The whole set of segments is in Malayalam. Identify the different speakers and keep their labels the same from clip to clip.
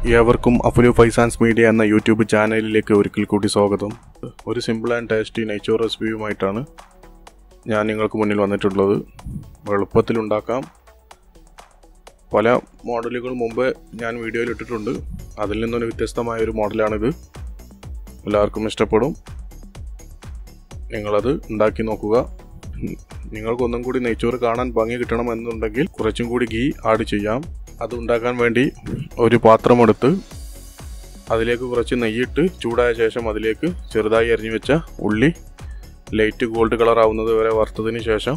Speaker 1: ഏവർക്കും അഫുലു ഫൈസാൻസ് മീഡിയ എന്ന യൂട്യൂബ് ചാനലിലേക്ക് ഒരിക്കൽ കൂടി സ്വാഗതം ഒരു സിമ്പിൾ ആൻഡ് ടേസ്റ്റി നെയ്ച്ചോർ റെസിപ്പിയുമായിട്ടാണ് ഞാൻ നിങ്ങൾക്ക് മുന്നിൽ വന്നിട്ടുള്ളത് എളുപ്പത്തിൽ ഉണ്ടാക്കാം പല മോഡലുകൾ മുമ്പ് ഞാൻ വീഡിയോയിൽ ഇട്ടിട്ടുണ്ട് അതിൽ നിന്നൊരു വ്യത്യസ്തമായ ഒരു മോഡലാണിത് എല്ലാവർക്കും ഇഷ്ടപ്പെടും നിങ്ങളത് ഉണ്ടാക്കി നോക്കുക നിങ്ങൾക്കൊന്നും കൂടി നെയ്ച്ചോറ് കാണാൻ ഭംഗി കിട്ടണമെന്നുണ്ടെങ്കിൽ കുറച്ചും കൂടി ഗീ ആഡ് ചെയ്യാം അത് ഉണ്ടാക്കാൻ വേണ്ടി ഒരു പാത്രമെടുത്ത് അതിലേക്ക് കുറച്ച് നെയ്യിട്ട് ചൂടായ ശേഷം അതിലേക്ക് ചെറുതായി അരിഞ്ഞു വെച്ച ഉള്ളി ലൈറ്റ് ഗോൾഡ് കളർ ആവുന്നത് വരെ വറുത്തതിന് ശേഷം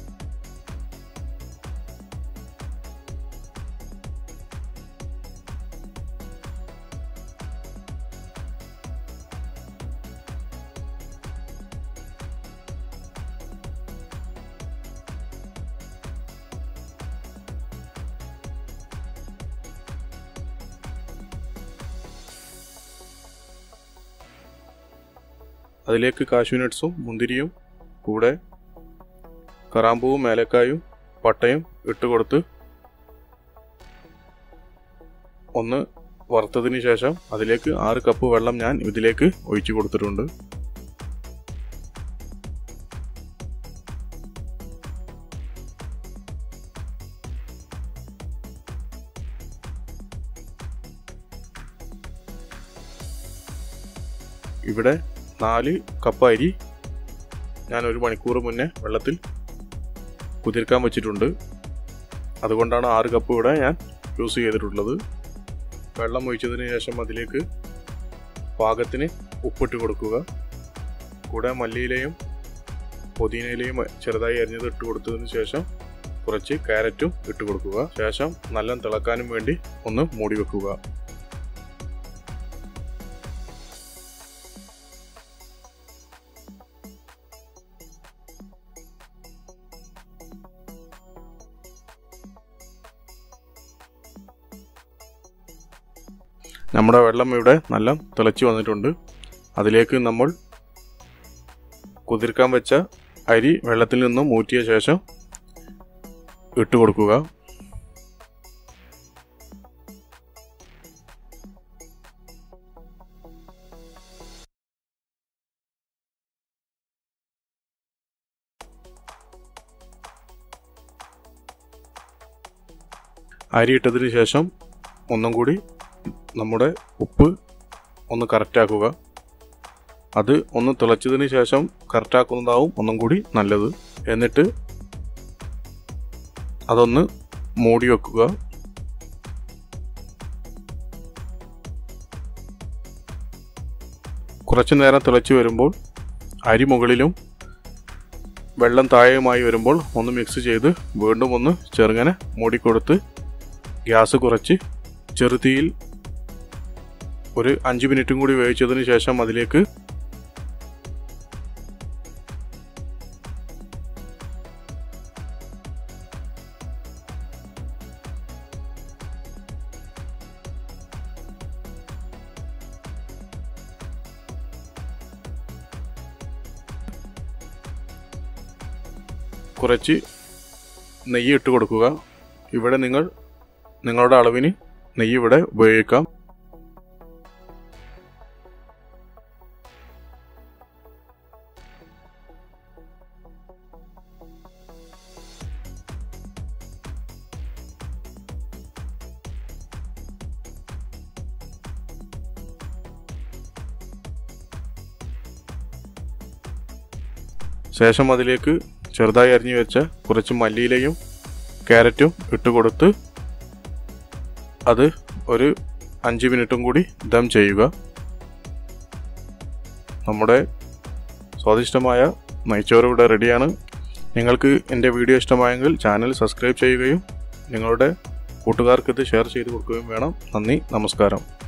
Speaker 1: അതിലേക്ക് കാഷ്യൂ നട്ട്സും മുന്തിരിയും കൂടെ കറാമ്പൂവും ഏലക്കായും പട്ടയും ഇട്ട് കൊടുത്ത് ഒന്ന് വറുത്തതിന് ശേഷം അതിലേക്ക് ആറ് കപ്പ് വെള്ളം ഞാൻ ഇതിലേക്ക് ഒഴിച്ചു കൊടുത്തിട്ടുണ്ട് ഇവിടെ നാല് കപ്പ് അരി ഞാൻ ഒരു മണിക്കൂർ മുന്നേ വെള്ളത്തിൽ കുതിർക്കാൻ വെച്ചിട്ടുണ്ട് അതുകൊണ്ടാണ് ആറ് കപ്പ് ഇവിടെ ഞാൻ യൂസ് ചെയ്തിട്ടുള്ളത് വെള്ളം ഒഴിച്ചതിന് ശേഷം അതിലേക്ക് പാകത്തിന് ഉപ്പിട്ട് കൊടുക്കുക കൂടെ മല്ലിയിലയും പുതിനയിലയും ചെറുതായി അരിഞ്ഞത് ഇട്ട് കൊടുത്തതിന് ശേഷം കുറച്ച് ക്യാരറ്റും ഇട്ട് കൊടുക്കുക ശേഷം നല്ല തിളക്കാനും വേണ്ടി ഒന്ന് മൂടി വെക്കുക നമ്മുടെ വെള്ളം ഇവിടെ നല്ല തിളച്ചു വന്നിട്ടുണ്ട് അതിലേക്ക് നമ്മൾ കുതിർക്കാൻ വെച്ച അരി വെള്ളത്തിൽ നിന്നും ഊറ്റിയ ശേഷം ഇട്ട് കൊടുക്കുക അരി ഇട്ടതിന് ശേഷം ഒന്നും കൂടി നമ്മുടെ ഉപ്പ് ഒന്ന് കറക്റ്റാക്കുക അത് ഒന്ന് തിളച്ചതിന് ശേഷം കറക്റ്റാക്കുന്നതാവും ഒന്നും കൂടി നല്ലത് എന്നിട്ട് അതൊന്ന് മൂടി വെക്കുക കുറച്ചു നേരം തിളച്ച് വരുമ്പോൾ അരി മുകളിലും വെള്ളം താഴെയുമായി വരുമ്പോൾ ഒന്ന് മിക്സ് ചെയ്ത് വീണ്ടും ഒന്ന് ചെറുങ്ങനെ മൂടിക്കൊടുത്ത് ഗ്യാസ് കുറച്ച് ചെറുതീയിൽ ഒരു അഞ്ച് മിനിറ്റും കൂടി വേവിച്ചതിന് ശേഷം അതിലേക്ക് കുറച്ച് നെയ്യ് ഇട്ട് കൊടുക്കുക ഇവിടെ നിങ്ങൾ നിങ്ങളുടെ അളവിന് നെയ്യ് ഇവിടെ ഉപയോഗിക്കാം ശേഷം അതിലേക്ക് ചെറുതായി അരിഞ്ഞു വെച്ച കുറച്ച് മല്ലിയിലയും ക്യാരറ്റും ഇട്ട് കൊടുത്ത് അത് ഒരു അഞ്ച് മിനിറ്റും കൂടി ദം ചെയ്യുക നമ്മുടെ സ്വാദിഷ്ടമായ നെയ്ച്ചോറ് ഇവിടെ റെഡിയാണ് നിങ്ങൾക്ക് എൻ്റെ വീഡിയോ ഇഷ്ടമായെങ്കിൽ ചാനൽ സബ്സ്ക്രൈബ് ചെയ്യുകയും നിങ്ങളുടെ കൂട്ടുകാർക്ക് ഇത് ഷെയർ ചെയ്ത് കൊടുക്കുകയും വേണം നന്ദി നമസ്കാരം